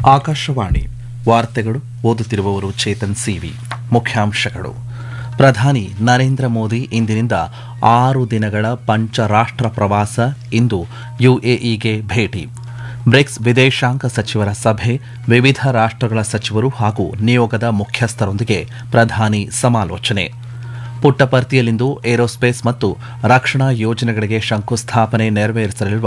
ಆಕಾಶವಾಣಿ ವಾರ್ತೆಗಳು ಓದುತ್ತಿರುವವರು ಚೇತನ್ ಸಿವಿ ಮುಖ್ಯಾಂಶಗಳು ಪ್ರಧಾನಿ ನರೇಂದ್ರ ಮೋದಿ ಇಂದಿನಿಂದ ಆರು ದಿನಗಳ ಪಂಚರಾಷ್ಟ್ರ ಪ್ರವಾಸ ಇಂದು ಯುಎಇಗೆ ಭೇಟಿ ಬ್ರಿಕ್ಸ್ ವಿದೇಶಾಂಗ ಸಚಿವರ ಸಭೆ ವಿವಿಧ ರಾಷ್ಟ್ರಗಳ ಸಚಿವರು ಹಾಗೂ ನಿಯೋಗದ ಮುಖ್ಯಸ್ಥರೊಂದಿಗೆ ಪ್ರಧಾನಿ ಸಮಾಲೋಚನೆ ಪುಟ್ಟಪರ್ತಿಯಲ್ಲಿಂದು ಏರೋಸ್ಪೇಸ್ ಮತ್ತು ರಕ್ಷಣಾ ಯೋಜನೆಗಳಿಗೆ ಶಂಕುಸ್ಥಾಪನೆ ನೆರವೇರಿಸಲಿರುವ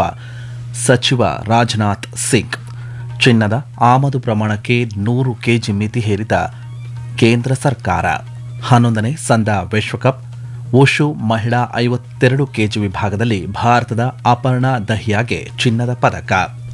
ಸಚಿವ ರಾಜನಾಥ್ ಸಿಂಗ್ ಚಿನ್ನದ ಆಮದು ಪ್ರಮಾಣಕ್ಕೆ ನೂರು ಕೆಜಿ ಮಿತಿ ಹೇರಿದ ಕೇಂದ್ರ ಸರ್ಕಾರ ಹನ್ನೊಂದನೇ ಸಂದ ವಿಶ್ವಕಪ್ ವುಶು ಮಹಿಳಾ ಐವತ್ತೆರಡು ಕೆಜಿ ವಿಭಾಗದಲ್ಲಿ ಭಾರತದ ಅಪರ್ಣಾ ದಹಿಯಾಗೆ ಚಿನ್ನದ ಪದಕ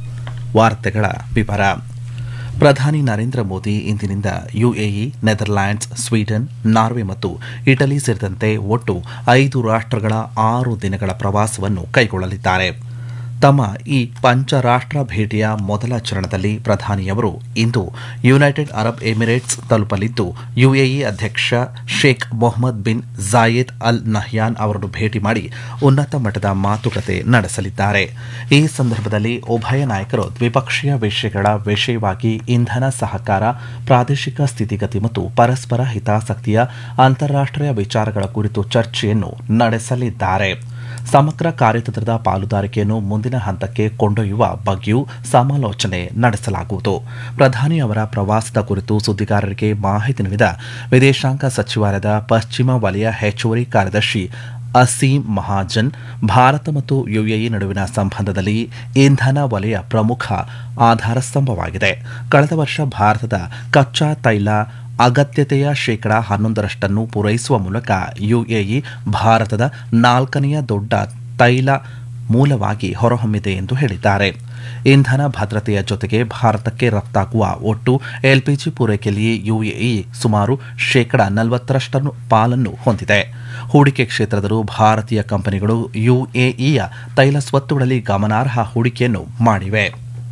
ವಾರ್ತೆಗಳ ವಿವರ ಪ್ರಧಾನಿ ನರೇಂದ್ರ ಮೋದಿ ಇಂದಿನಿಂದ ಯುಎಇ ನೆದರ್ಲ್ಯಾಂಡ್ಸ್ ಸ್ವೀಡನ್ ನಾರ್ವೆ ಮತ್ತು ಇಟಲಿ ಸೇರಿದಂತೆ ಒಟ್ಟು ಐದು ರಾಷ್ಟ್ರಗಳ ಆರು ದಿನಗಳ ಪ್ರವಾಸವನ್ನು ಕೈಗೊಳ್ಳಲಿದ್ದಾರೆ ತಮ್ಮ ಈ ಪಂಚರಾಷ್ಟ್ರ ಭೇಟಿಯ ಮೊದಲ ಚರಣದಲ್ಲಿ ಪ್ರಧಾನಿಯವರು ಇಂದು ಯುನೈಟೆಡ್ ಅರಬ್ ಎಮಿರೇಟ್ಸ್ ತಲುಪಲಿದ್ದು ಯುಎಇ ಅಧ್ಯಕ್ಷ Sheikh Mohammed bin Zayed Al Nahyan ಅವರನ್ನು ಭೇಟಿ ಮಾಡಿ ಉನ್ನತ ಮಟ್ಟದ ಮಾತುಕತೆ ನಡೆಸಲಿದ್ದಾರೆ ಈ ಸಂದರ್ಭದಲ್ಲಿ ಉಭಯ ನಾಯಕರು ದ್ವಿಪಕ್ಷೀಯ ವಿಷಯಗಳ ವಿಷಯವಾಗಿ ಇಂಧನ ಸಹಕಾರ ಪ್ರಾದೇಶಿಕ ಸ್ಥಿತಿಗತಿ ಮತ್ತು ಪರಸ್ಪರ ಹಿತಾಸಕ್ತಿಯ ಅಂತಾರಾಷ್ಟೀಯ ವಿಚಾರಗಳ ಕುರಿತು ಚರ್ಚೆಯನ್ನು ನಡೆಸಲಿದ್ದಾರೆ ಸಮಗ್ರ ಕಾರ್ಯತಂತ್ರದ ಪಾಲುದಾರಿಕೆಯನ್ನು ಮುಂದಿನ ಹಂತಕ್ಕೆ ಕೊಂಡೊಯ್ಯುವ ಬಗ್ಗೆಯೂ ಸಮಾಲೋಚನೆ ನಡೆಸಲಾಗುವುದು ಪ್ರಧಾನಿ ಅವರ ಪ್ರವಾಸದ ಕುರಿತು ಸುದ್ದಿಗಾರರಿಗೆ ಮಾಹಿತಿ ನೀಡಿದ ವಿದೇಶಾಂಗ ಸಚಿವಾಲಯದ ಪಶ್ಚಿಮ ವಲಯ ಹೆಚ್ಚುವರಿ ಕಾರ್ಯದರ್ಶಿ ಅಸೀಂ ಮಹಾಜನ್ ಭಾರತ ಮತ್ತು ಯುಎಇ ನಡುವಿನ ಸಂಬಂಧದಲ್ಲಿ ಇಂಧನ ವಲಯ ಪ್ರಮುಖ ಆಧಾರಸ್ತಂಭವಾಗಿದೆ ಕಳೆದ ವರ್ಷ ಭಾರತದ ಕಚ್ಚಾ ತೈಲ ಅಗತ್ಯತೆಯ ಶೇಕಡಾ ಹನ್ನೊಂದರಷ್ಟನ್ನು ಪೂರೈಸುವ ಮೂಲಕ ಯುಎಇ ಭಾರತದ ನಾಲ್ಕನೆಯ ದೊಡ್ಡ ತೈಲ ಮೂಲವಾಗಿ ಹೊರಹೊಮ್ಮಿದೆ ಎಂದು ಹೇಳಿದ್ದಾರೆ ಇಂಧನ ಭದ್ರತೆಯ ಜೊತೆಗೆ ಭಾರತಕ್ಕೆ ರಫ್ತಾಗುವ ಒಟ್ಟು ಎಲ್ಪಿಜಿ ಪೂರೈಕೆಯಲ್ಲಿ ಯುಎಇ ಸುಮಾರು ಶೇಕಡಾ ನಲವತ್ತರಷ್ಟನ್ನು ಪಾಲನ್ನು ಹೊಂದಿದೆ ಹೂಡಿಕೆ ಕ್ಷೇತ್ರದಲ್ಲೂ ಭಾರತೀಯ ಕಂಪನಿಗಳು ಯುಎಇಯ ತೈಲ ಸ್ವತ್ತುಗಳಲ್ಲಿ ಗಮನಾರ್ಹ ಹೂಡಿಕೆಯನ್ನು ಮಾಡಿವೆ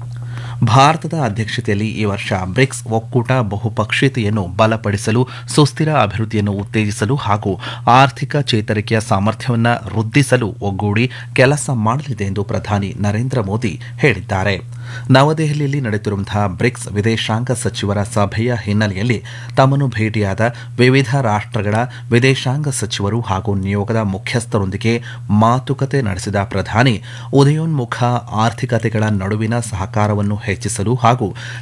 ಭಾರತದ ಅಧ್ಯಕ್ಷತೆಯಲ್ಲಿ ಈ ವರ್ಷ ಬ್ರಿಕ್ಸ್ ಒಕ್ಕೂಟ ಬಹುಪಕ್ಷೀಯತೆಯನ್ನು ಬಲಪಡಿಸಲು ಸುಸ್ಥಿರ ಅಭಿವೃದ್ಧಿಯನ್ನು ಉತ್ತೇಜಿಸಲು ಹಾಗೂ ಆರ್ಥಿಕ ಚೇತರಿಕೆಯ ಸಾಮರ್ಥ್ಯವನ್ನು ವೃದ್ಧಿಸಲು ಒಗ್ಗೂಡಿ ಕೆಲಸ ಮಾಡಲಿದೆ ಎಂದು ಪ್ರಧಾನಿ ನರೇಂದ್ರ ಮೋದಿ ಹೇಳಿದ್ದಾರೆ ನವದೆಹಲಿಯಲ್ಲಿ ನಡೆಯುತ್ತಿರುವಂತಹ ಬ್ರಿಕ್ಸ್ ವಿದೇಶಾಂಗ ಸಚಿವರ ಸಭೆಯ ಹಿನ್ನೆಲೆಯಲ್ಲಿ ತಮ್ಮನ್ನು ಭೇಟಿಯಾದ ವಿವಿಧ ರಾಷ್ಟ್ರಗಳ ವಿದೇಶಾಂಗ ಸಚಿವರು ಹಾಗೂ ನಿಯೋಗದ ಮುಖ್ಯಸ್ಥರೊಂದಿಗೆ ಮಾತುಕತೆ ನಡೆಸಿದ ಪ್ರಧಾನಿ ಉದಯೋನ್ಮುಖ ಆರ್ಥಿಕತೆಗಳ ನಡುವಿನ ಸಹಕಾರವನ್ನು ಹೆಚ್ಚಿಸಲು ಹಾಗೂ